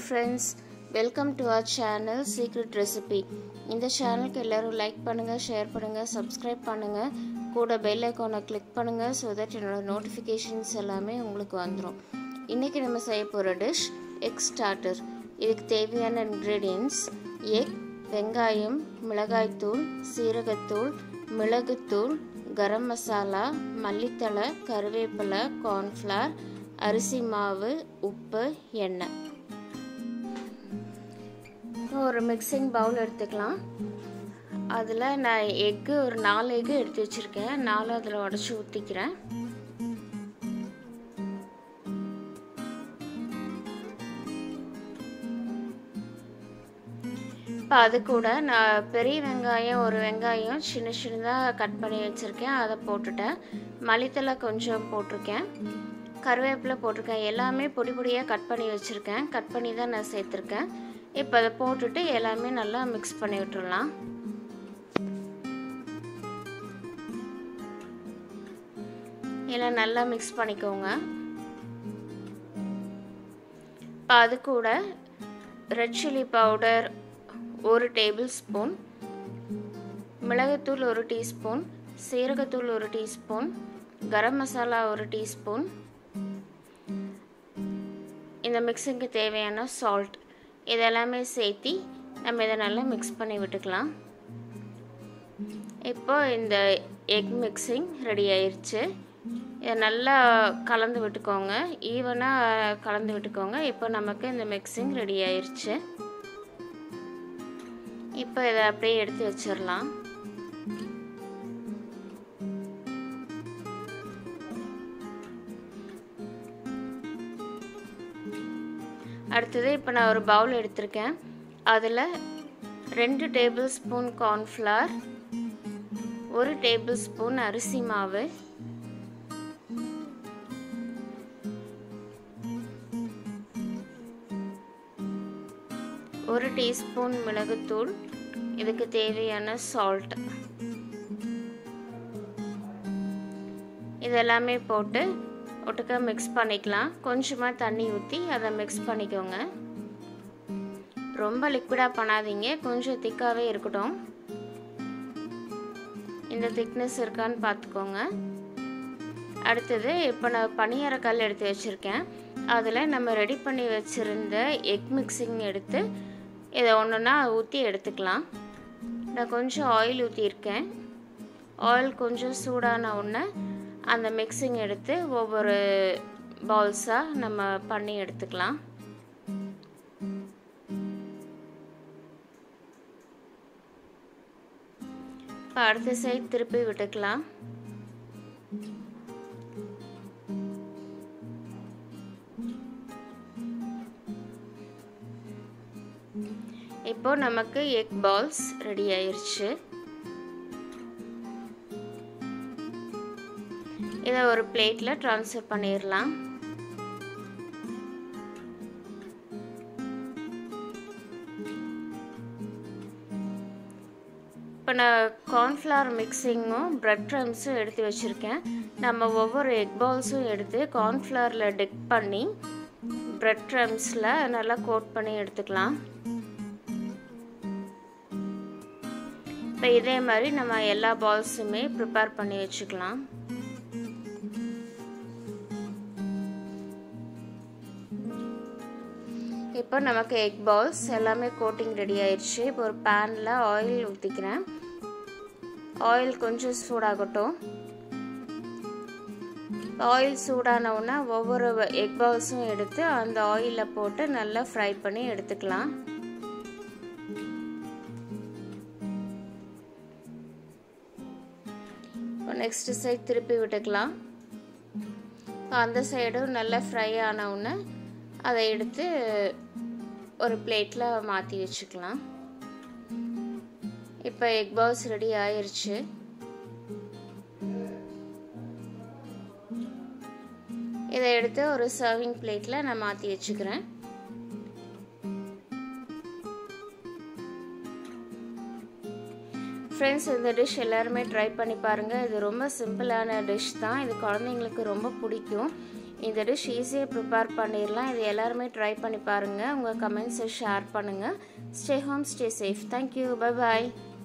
friends welcome to our channel secret recipe இந்த சேனலுக்கு எல்லோரும் லைக் பண்ணுங்கள் ஷேர் பண்ணுங்கள் சப்ஸ்கிரைப் பண்ணுங்கள் கூட பெல் ஐக்கானை கிளிக் பண்ணுங்கள் ஸோ தட் என்னோட நோட்டிஃபிகேஷன்ஸ் எல்லாமே உங்களுக்கு வந்துடும் இன்றைக்கி நம்ம செய்ய போகிற டிஷ் எக் ஸ்டார்டர் இதுக்கு தேவையான இன்க்ரீடியன்ஸ் எக் வெங்காயம் மிளகாய்த்தூள் சீரகத்தூள் மிளகுத்தூள் கரம் மசாலா மல்லித்தழை கருவேப்பிலை கார்ன்ஃப்ளவர் அரிசி மாவு உப்பு எண்ணெய் ஒரு மிக்சிங் பவுல் எடுத்துக்கலாம் அதில் நான் எக்கு ஒரு நாலு எக்கு எடுத்து வச்சுருக்கேன் நாலு அதில் உடச்சி ஊற்றிக்கிறேன் இப்போ அது கூட நான் பெரிய வெங்காயம் ஒரு வெங்காயம் சின்ன சின்னதாக கட் பண்ணி வச்சுருக்கேன் அதை போட்டுட்டேன் மல்லித்தலை கொஞ்சம் போட்டிருக்கேன் கருவேப்பிலை போட்டிருக்கேன் எல்லாமே பொடி பொடியாக கட் பண்ணி வச்சுருக்கேன் கட் பண்ணி தான் நான் சேர்த்துருக்கேன் இப்போ அதை போட்டுட்டு எல்லாமே நல்லா மிக்ஸ் பண்ணி விட்டுடலாம் எல்லாம் நல்லா மிக்ஸ் பண்ணிக்கோங்க இப்போ அது கூட ரெட் சில்லி பவுடர் ஒரு டேபிள் ஸ்பூன் மிளகுத்தூள் ஒரு டீஸ்பூன் சீரகத்தூள் ஒரு டீஸ்பூன் கரம் மசாலா ஒரு டீஸ்பூன் இந்த மிக்ஸிங்க்கு தேவையான சால்ட் இதெல்லாமே சேர்த்தி நம்ம இதை நல்லா மிக்ஸ் பண்ணி விட்டுக்கலாம் இப்போ இந்த எக் மிக்சிங் ரெடி ஆயிடுச்சு இதை நல்லா கலந்து விட்டுக்கோங்க ஈவனாக கலந்து விட்டுக்கோங்க இப்போ நமக்கு இந்த மிக்சிங் ரெடி ஆயிடுச்சு இப்போ இதை அப்படியே எடுத்து வச்சிடலாம் அடுத்தது இப்போ நான் ஒரு பவுல் எடுத்திருக்கேன் அதில் ரெண்டு டேபிள் ஸ்பூன் கார்ன்ஃப்ளவர் ஒரு டேபிள் ஸ்பூன் அரிசி மாவு ஒரு டீஸ்பூன் மிளகுத்தூள் இதுக்கு தேவையான சால்ட் இதெல்லாமே போட்டு ஒட்டுக்க மிக்ஸ் பண்ணிக்கலாம் கொஞ்சமாக தண்ணி ஊற்றி அதை மிக்ஸ் பண்ணிக்கோங்க ரொம்ப லிக்விடாக பண்ணாதீங்க கொஞ்சம் திக்காகவே இருக்கட்டும் இந்த திக்னஸ் இருக்கான்னு பார்த்துக்கோங்க அடுத்தது இப்போ நான் பனியாரக்கல் எடுத்து வச்சுருக்கேன் அதில் நம்ம ரெடி பண்ணி வச்சுருந்த எக் மிக்சிங் எடுத்து இதை ஒன்றுனா ஊற்றி எடுத்துக்கலாம் நான் கொஞ்சம் ஆயில் ஊற்றியிருக்கேன் ஆயில் கொஞ்சம் சூடான உடனே அந்த மிக்சிங் எடுத்து ஒவ்வொரு பால்ஸாக நம்ம பண்ணி எடுத்துக்கலாம் இப்போ அடுத்த சைட் திருப்பி விட்டுக்கலாம் இப்போ நமக்கு எக் பால்ஸ் ரெடி ஆயிருச்சு இதை ஒரு பிளேட்டில் ட்ரான்ஸ்ஃபர் பண்ணிடலாம் இப்போ நான் கார்ன்ஃப்ளவர் மிக்சிங்கும் ப்ரெட் க்ரம்ஸும் எடுத்து வச்சுருக்கேன் நம்ம ஒவ்வொரு எக் பால்ஸும் எடுத்து கார்ன்ஃப்ளவரில் டிக் பண்ணி ப்ரெட் க்ரம்ஸில் நல்லா கோட் பண்ணி எடுத்துக்கலாம் இப்போ இதே மாதிரி நம்ம எல்லா பால்ஸுமே ப்ரிப்பேர் பண்ணி வச்சுக்கலாம் இப்போ நமக்கு எக் பால்ஸ் எல்லாமே கோட்டிங் ரெடி ஆயிடுச்சு இப்போ ஒரு பேனில் ஆயில் ஊற்றிக்கிறேன் ஆயில் கொஞ்சம் சூடாகட்டும் ஆயில் சூடானவுடனே ஒவ்வொரு எக் பால்ஸும் எடுத்து அந்த ஆயிலில் போட்டு நல்லா ஃப்ரை பண்ணி எடுத்துக்கலாம் இப்போ நெக்ஸ்ட் சைட் திருப்பி விட்டுக்கலாம் அந்த சைடும் நல்லா ஃப்ரை ஆனவுடனே அதை எடுத்து ஒரு பிளேட்டில் மாற்றி வச்சுக்கலாம் இப்போ எக் பால்ஸ் ரெடி ஆயிருச்சு இதை எடுத்து ஒரு சர்விங் பிளேட்டில் நான் மாற்றி வச்சுக்கிறேன் ஃப்ரெண்ட்ஸ் இந்த டிஷ் எல்லாருமே ட்ரை பண்ணி பாருங்கள் இது ரொம்ப சிம்பிளான டிஷ் தான் இது குழந்தைங்களுக்கு ரொம்ப பிடிக்கும் இந்த டிஷ் ஈஸியாக ப்ரிப்பேர் பண்ணிடலாம் இது எல்லாருமே ட்ரை பண்ணி பாருங்கள் உங்கள் கமெண்ட்ஸை ஷேர் பண்ணுங்கள் stay home stay safe thank you bye பாய்